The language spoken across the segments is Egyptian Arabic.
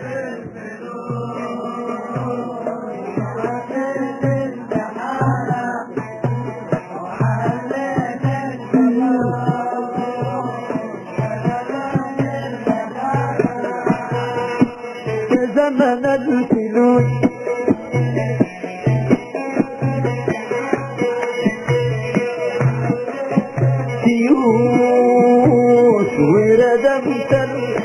يا زمن الفلوس سيوس وردمت ال-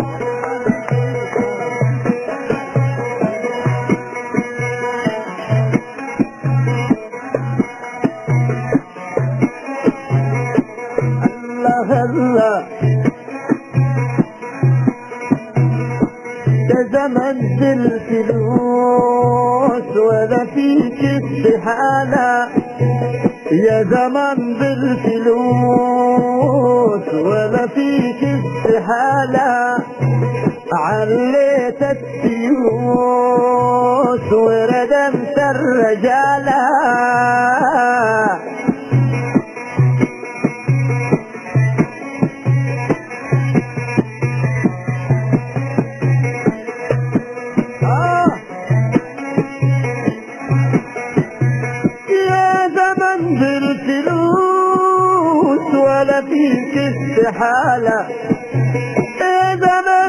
الله الله ده زمن بالفلوس ولا فيك استحالة يا زمن بالفلوس ولا فيك استحالة عليت السيوس وردمت الرجالة آه يا زمن بالفلوس ولا فيك استحالة يا زمن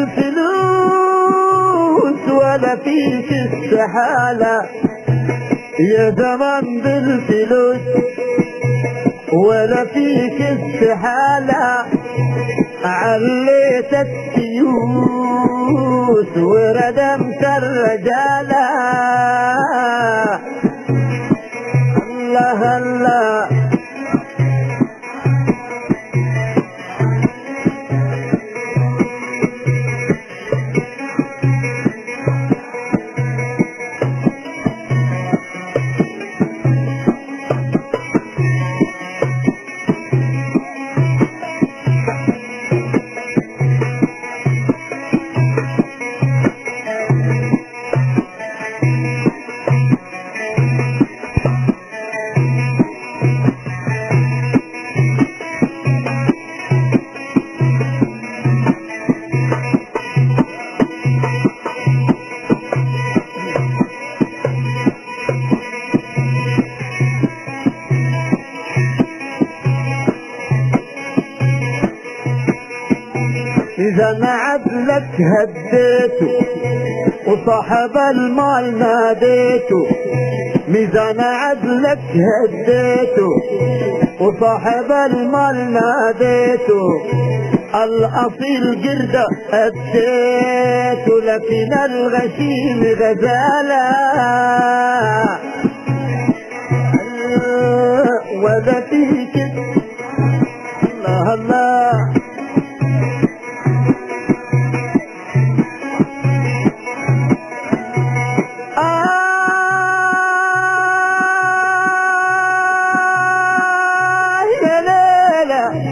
بالفلوس ولا فيك استحالة يا زمن بالفلوس ولا فيك استحالة عليت السيوس وردمت الرجالة الله الله إذا ما عدلك هديته وصاحب المال ناديته ميزان عدلك هديته وصاحب المال ناديته الأصيل قردة أديته لكن الغشيم غزالة ولا فيك الله الله آه يا ليلى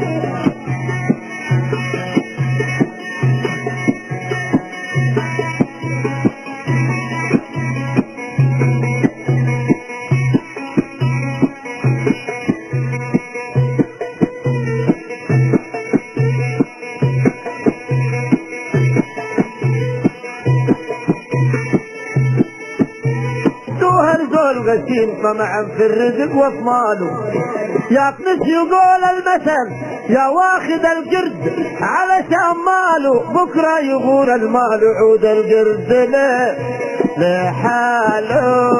دوها رجول غسيل طمعا في الرزق وفي ماله يقنس يقول المثل يا واخد القرد علشان ماله بكره يغور المال عود القرد له لحاله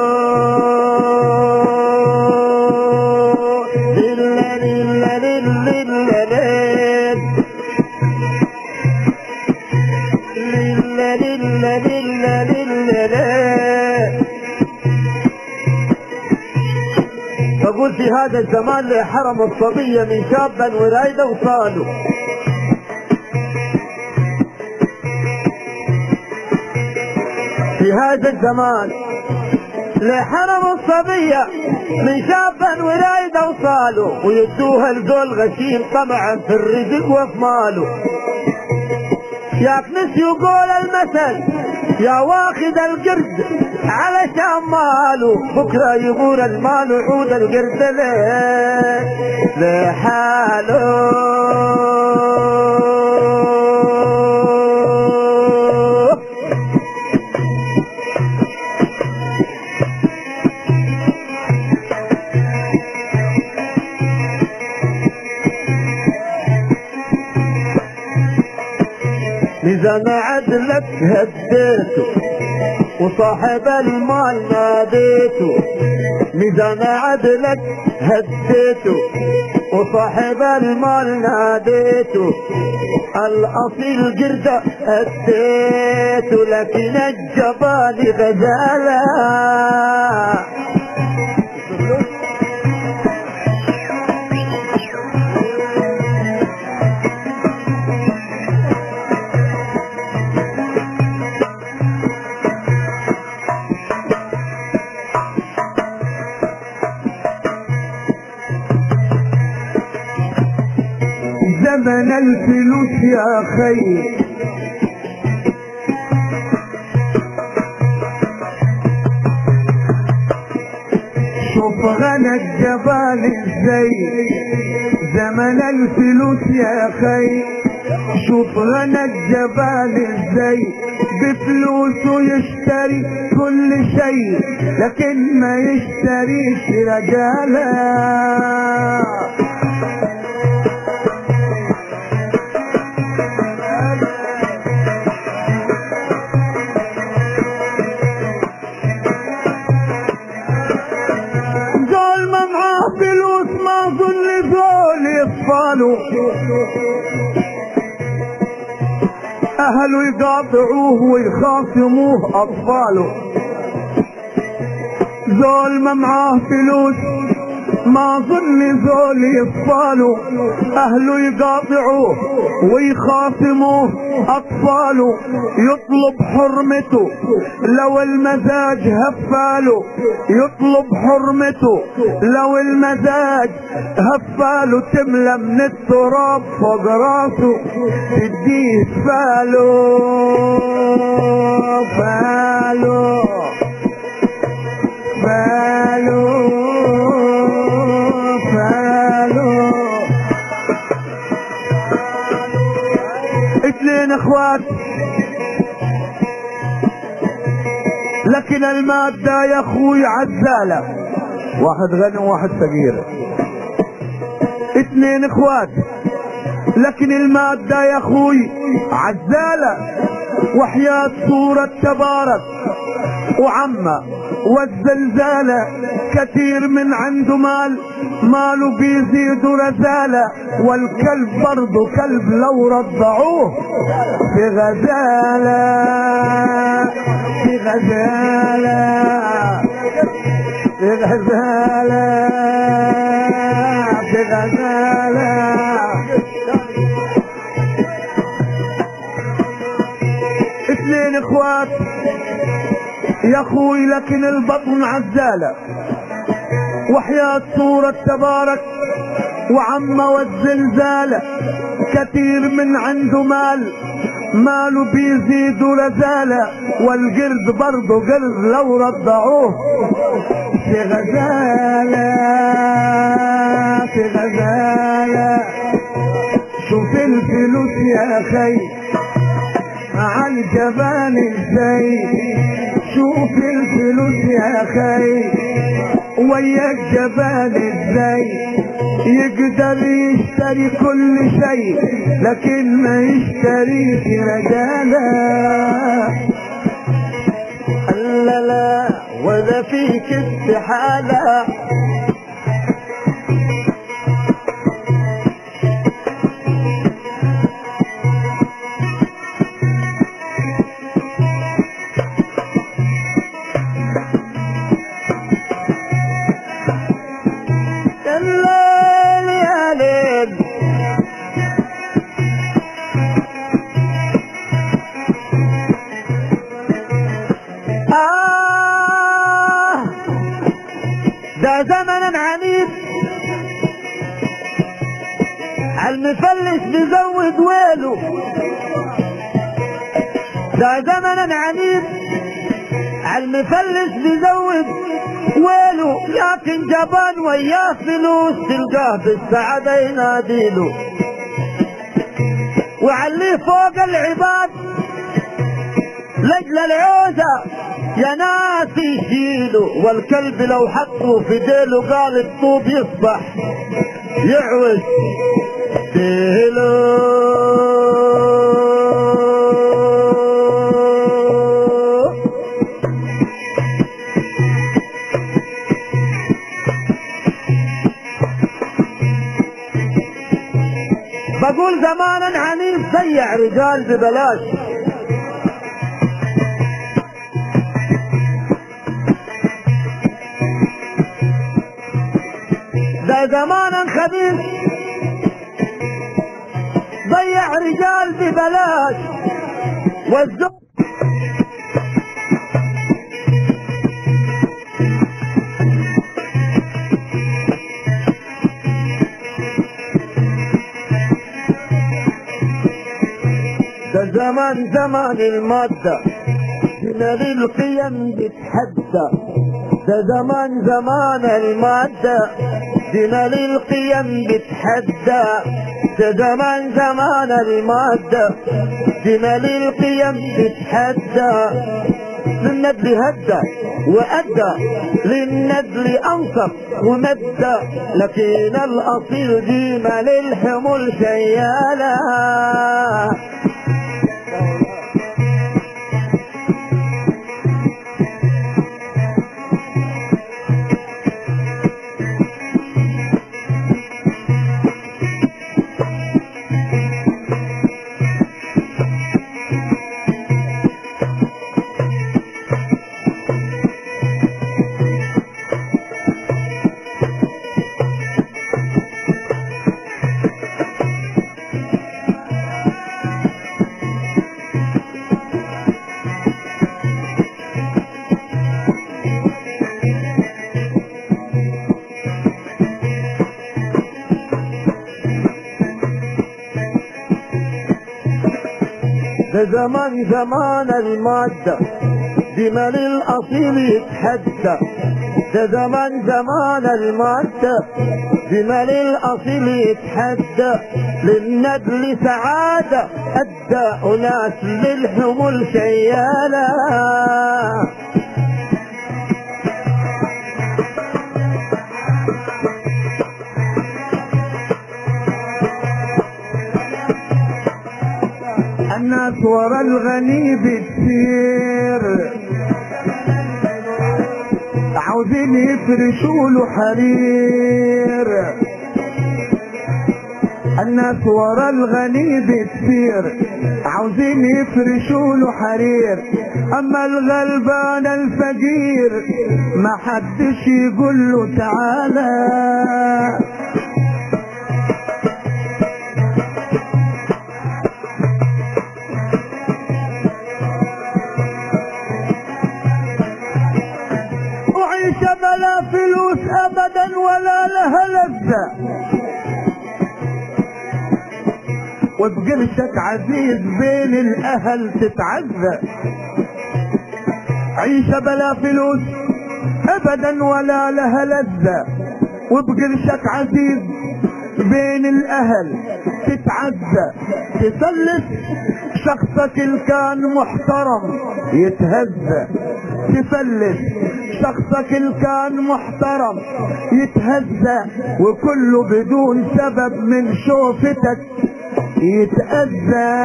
لله لله لله لله لله لله لله لله فقول في هذا الزمان لحرم الصبية من شابا ورايدة وصاله في هذا الزمان لحرم الصبية من شابا ورايدة وصاله ويدوها لزول غشيم طمعا في الرزق وفي ماله يا كنس يقول المثل يا واخد القرد علشان ماله بكرة يغور المال وعود القرد ليه لحاله ميزان عدلك هديته وصاحب المال ناديته ميزان عدلك هديته وصاحب المال ناديته الاصيل جردة اديته لكن الجبال غزالة زمن الفلوس يا خي شوف غنى الجبال ازاي زمن الفلوس يا خي شوف غنى الجبال ازاي بفلوسه يشتري كل شيء لكن ما يشتريش رجاله قال ما معاه فلوس ما ظن ذول يصفالوا اهله يقاطعوه ويخاصموه اطفاله ذول ما معاه فلوس ما ظن ذول يصفالوا اهله يقاطعوه ويخاصموه اطفاله يطلب حرمته لو المزاج هفاله يطلب حرمته لو المزاج هفاله تملى من التراب فوق راسه تديه فاله فاله فاله فاله اثنين اخوات لكن المادة يا اخوي عزالة واحد غني وواحد فقير اثنين اخوات لكن المادة يا اخوي عزالة وحياة سورة تبارك وعمة والزلزالة كثير من عنده مال ماله بيزيد رزالة والكلب برضه كلب لو رضعوه في غزالة في غزالة في غزالة في غزالة اثنين اخوات يا اخوي لكن البطن عزالة وحياة سورة تبارك وعم والزلزالة كثير من عنده مال ماله بيزيد رزالة والقرد برضه قرد لو رضعوه في غزالة في غزالة شوف الفلوس يا خي على الجبال ازاي شوف الفلوس يا خي ويا الجبال ازاي يقدر يشتري كل شيء لكن ما يشتريش رجالة لا لا وذا فيك استحالة الليل يا ليل آه ده زمن عنيد المفلس بيزود ويله ده زمن عنيد المفلس بيزود ويله لكن جبان وياه فلوس تلقاه بالسعادة يناديله وعليه فوق العباد لجل العوزة يا ناس يشيله والكلب لو حطه في ديله قال الطوب يصبح يعوز ديله زمانا عنيف ضيع رجال ببلاش ده زمانا خبيث ضيع رجال ببلاش والزوج ده زمان زمان المادة هنا للقيم بتحدى ده زمان زمان المادة هنا للقيم بتحدى ده زمان زمان المادة هنا للقيم بتحدى للندل هدى وأدى للندل أنصف ومدى لكن الأصيل ديما للحمل شيالة ده زمان زمان المادة بمال الأصيل يتحدى ده زمان زمان المادة بمال الأصيل يتحدى للندل سعادة أدى أناس للحمل شيالة الناس ورا الغني بتسير عاوزين يفرشوا له حرير الناس ورا الغني بتسير عاوزين يفرشوا له حرير اما الغلبان الفقير ما حدش يقول له تعالى وعيش بلا فلوس أبدا ولا لها لذة وبقرشك عزيز بين الاهل تتعزى عيشة بلا فلوس ابدا ولا لها لذة وبقرشك عزيز بين الاهل تتعزى تسلس شخصك اللي كان محترم يتهزى تفلس شخصك اللي كان محترم يتهزى وكله بدون سبب من شوفتك يتأذى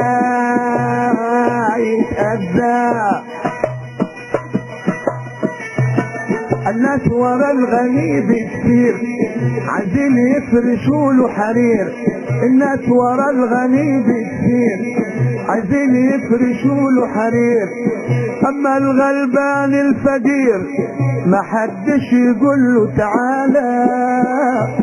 يتأذى الناس ورا الغني بكتير عايزين يفرشوا له حرير الناس ورا الغني بكتير عايزين يفرشوا له حرير اما الغلبان الفقير ما حدش يقول له تعالى